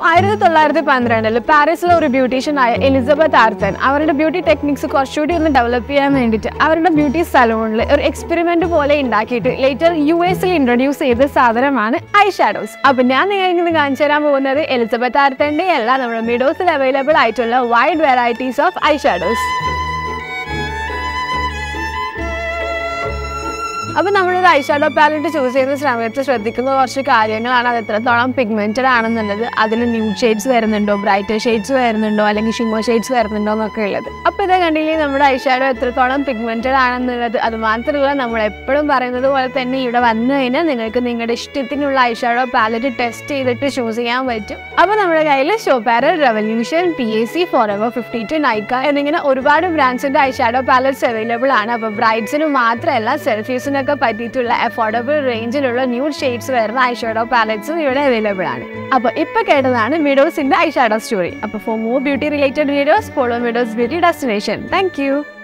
ആയിരത്തി തൊള്ളായിരത്തി പന്ത്രണ്ടിൽ പാരീസിലെ ഒരു ബ്യൂട്ടീഷ്യൻ ആയ എലിസബത്ത് ആർത്തൻ അവരുടെ ബ്യൂട്ടി ടെക്നിക്സ് കുറച്ചുകൂടി ഒന്ന് ഡെവലപ്പ് ചെയ്യാൻ വേണ്ടിയിട്ട് അവരുടെ ബ്യൂട്ടി സലൂണിൽ ഒരു എക്സ്പെരിമെന്റ് പോലെ ഉണ്ടാക്കിയിട്ട് ലേറ്റർ യു എസിൽ ഇൻട്രൊഡ്യൂസ് ചെയ്ത സാധനമാണ് ഐ ഷാഡോസ് അപ്പൊ ഞാൻ നിങ്ങൾക്ക് ഇന്ന് കാണിച്ചു തരാൻ പോകുന്നത് എലിസബത്ത് ആർത്തന്റെ അല്ല നമ്മുടെ മിഡോസിൽ അവൈലബിൾ ആയിട്ടുള്ള wide varieties of eye shadows അപ്പൊ നമ്മളൊരു ഐഷാഡോ പാലറ്റ് ചൂസ് ചെയ്യുന്ന സമയത്ത് ശ്രദ്ധിക്കുന്ന കുറച്ച് കാര്യങ്ങളാണ് അത് എത്രത്തോളം പിഗ്മെന്റഡ് ആണെന്നുള്ളത് അതിൽ ന്യൂ ഷെയ്ഡ്സ് വരുന്നുണ്ടോ ബ്രൈറ്റർ ഷെയ്ഡ്സ് വരുന്നുണ്ടോ അല്ലെങ്കിൽ ഷിമോ ഷെയ്ഡ്സ് വരുന്നുണ്ടോ എന്നൊക്കെ ഉള്ളത് അപ്പൊ ഇത് കണ്ടില്ലേ നമ്മുടെ ഐഷാഡോ എത്രത്തോളം പിഗ്മെന്റഡ് ആണെന്നുള്ളത് അത് മാത്രമല്ല നമ്മൾ എപ്പോഴും പറയുന്നത് പോലെ തന്നെ ഇവിടെ വന്നു കഴിഞ്ഞാൽ നിങ്ങൾക്ക് നിങ്ങളുടെ ഇഷ്ടത്തിനുള്ള ഐഷാഡോ പാലറ്റ് ടെസ്റ്റ് ചെയ്തിട്ട് ചൂസ് ചെയ്യാൻ പറ്റും അപ്പൊ നമ്മുടെ കയ്യിൽ ഷോപാര Revolution P A C Forever fifty two Nykaa എന്നിങ്ങനെ ഒരുപാട് ബ്രാൻഡ്സിന്റെ ഐഷാഡോ പാലറ്റ്സ് അവൈലബിൾ ആണ് അപ്പൊ ബ്രൈഡ്സിന് മാത്രമല്ല സെൽഫീസിനൊക്കെ പറ്റിയിട്ടുള്ള അഫോർഡബിൾ റേഞ്ചിലുള്ള ന്യൂ ഷെയ്ഡ്സ് വരുന്ന ഐഷാഡോ പാലറ്റ്സും ഇവിടെ അവൈലബിൾ ആണ് അപ്പൊ ഇപ്പൊ കേട്ടതാണ് മിഡോസിന്റെ ഐഷാഡോ സ്റ്റോറി അപ്പൊ for more beauty related videos follow Midos beauty destination thank U